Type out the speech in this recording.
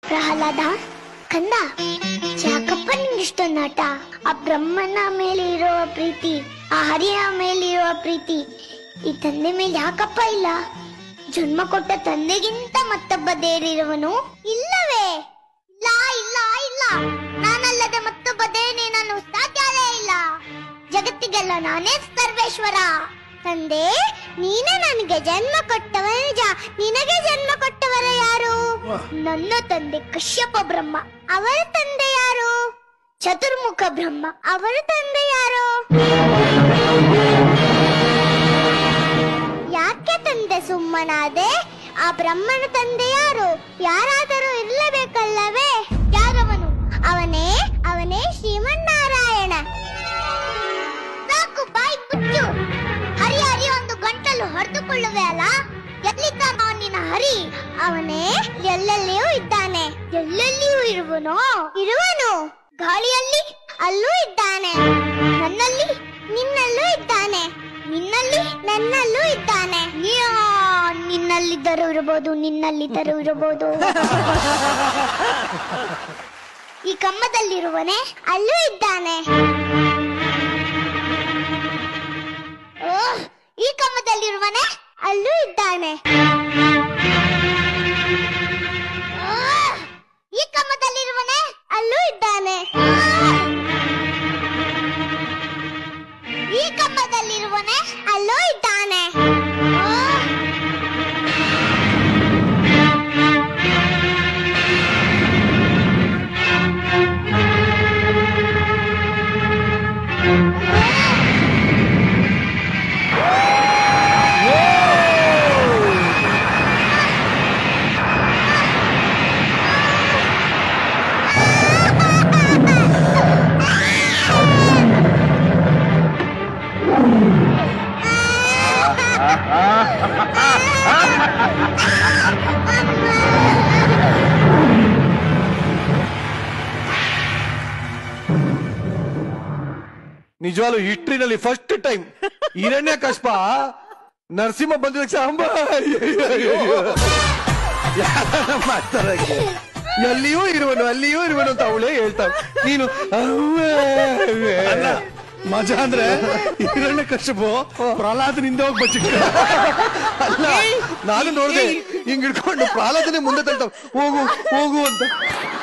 ಪ್ರಹ್ಲಾದ ಕಂದ ಯಾಕಪ್ಪ ನಿಂಗೆ ಇಷ್ಟೊಂದು ಆಟ ಆ ಬ್ರಹ್ಮನ ಮೇಲೆ ಇರೋ ಪ್ರೀತಿ ಆ ಹರಿಯ ಮೇಲೆ ಇರೋ ಪ್ರೀತಿ ಈ ತಂದೆ ಮೇಲೆ ಯಾಕಪ್ಪ ಇಲ್ಲ ಜನ್ಮ ಕೊಟ್ಟ ತಂದೆಗಿಂತ ಮತ್ತೊಬ್ಬ ದೇರಿರುವನು ಇಲ್ಲವೇ ಇಲ್ಲ ಇಲ್ಲ ಇಲ್ಲ ನಾನಲ್ಲದೆ ಮತ್ತೊಬ್ಬ ದೇವನೇ ನಾನು ಸಾಧ್ಯವೇ ಇಲ್ಲ ಜಗತ್ತಿಗೆಲ್ಲ ನಾನೇ ಸರ್ವೇಶ್ವರ ತಂದೆ ನೀನೇ ನನಗೆ ಜನ್ಮ ಕೊಟ್ಟವ ನಿಜ ನಿನಗೆ ಜನ್ಮ ಕೊಟ್ಟವರ ಯಾರು ನನ್ನ ತಂದೆ ಕಶ್ಯಪ ಬ್ರಹ್ಮ ಅವರ ತಂದೆ ಯಾರು ಚತುರ್ಮುಖ ಬ್ರಹ್ಮ ಅವರ ತಂದೆ ಯಾರು ಯಾಕೆ ತಂದೆ ಸುಮ್ಮನಾದೆ ಆ ಬ್ರಹ್ಮನ ತಂದೆ ಯಾರು ಯಾರಾದರೂ ಇರಲೇಬೇಕಲ್ಲವೇ ಯಾರವನು ಅವನೇ ಅವನೇ ಶ್ರೀಮನ್ನಾರಾಯಣ ಸಾಕು ಬಾಯಿ ಮುಚ್ಚು ಹರಿ ಹರಿ ಒಂದು ಗಂಟಲು ಹೊಡೆದುಕೊಳ್ಳುವೆ ಅಲ್ಲ ಎಲ್ಲಿದ್ದಾನ ನಿನ್ನ ಹರಿ ಅವನೇ ಎಲ್ಲೆಲ್ಲಿಯೂ ಇದ್ದಾನೆ ಎಲ್ಲೆಲ್ಲಿಯೂ ಇರುವನೋ ಇರುವನು ಗಾಳಿಯಲ್ಲಿ ಅಲ್ಲೂ ಇದ್ದಾನೆ ನನ್ನಲ್ಲಿ ನಿನ್ನಲ್ಲೂ ಇದ್ದಾನೆ ನಿನ್ನಲ್ಲಿ ನನ್ನಲ್ಲೂ ಇದ್ದಾನೆ ನೀ- ನಿನ್ನಲ್ಲಿದ್ದರೂ ಇರಬಹುದು ನಿನ್ನಲ್ಲಿದ್ದರೂ ಇರಬಹುದು ಈ ಕಮ್ಮದಲ್ಲಿರುವನೆ ಅಲ್ಲೂ ಇದ್ದಾನೆ ಓಹ್, ಈ ಕಮ್ಮದಲ್ಲಿರುವನೆ ಅಲ್ಲೂ ಇದ್ದಾನೆ ಓಹ್, ಈ ಕಮ್ಮದಲ್ಲಿರುವನೆ ಅಲ್ಲೂ ಇದ್ದಾನೆ ಓಹ್, ಈ ಕಮ್ಮದಲ್ಲಿರುವನೆ ಅಲ್ಲೂ ಇದ್ದಾನೆ ಓಹ್, ನಿಜವಾಗ್ಲು ಹಿಸ್ಟ್ರಿನಲ್ಲಿ ಫಸ್ಟ್ ಟೈಮ್ ಹಿರಣ್ಯ ಕಶ್ಪ ನರಸಿಂಹ ಬಂದ ತಕ್ಷಣ ಅಂಬ ಮಾತಾಡಕ್ಕೆ ಎಲ್ಲಿಯೂ ಇರುವನು ಅಲ್ಲಿಯೂ ಇರುವನು ಅಂತ ಅವಳೇ ಹೇಳ್ತಾಳೆ ನೀನು ಅವ್ವ. ಅಲ್ಲ ಮಜಾ ಅಂದ್ರೆ ಹಿರಣ್ಯ ಕಶ್ಯಪು ಪ್ರಹ್ಲಾದನಿಂದ ಹೋಗಿ ಬಚ್ಚಿಟ್ಟ ಅಲ್ಲ ನಾನು ನೋಡ್ದೆ ಹಿಂಗ್ ಹಿಡ್ಕೊಂಡು ಪ್ರಹ್ಲಾದನೆ ಮುಂದೆ ತಳ್ತಾವ ಹೋಗು ಹೋಗು ಅಂತ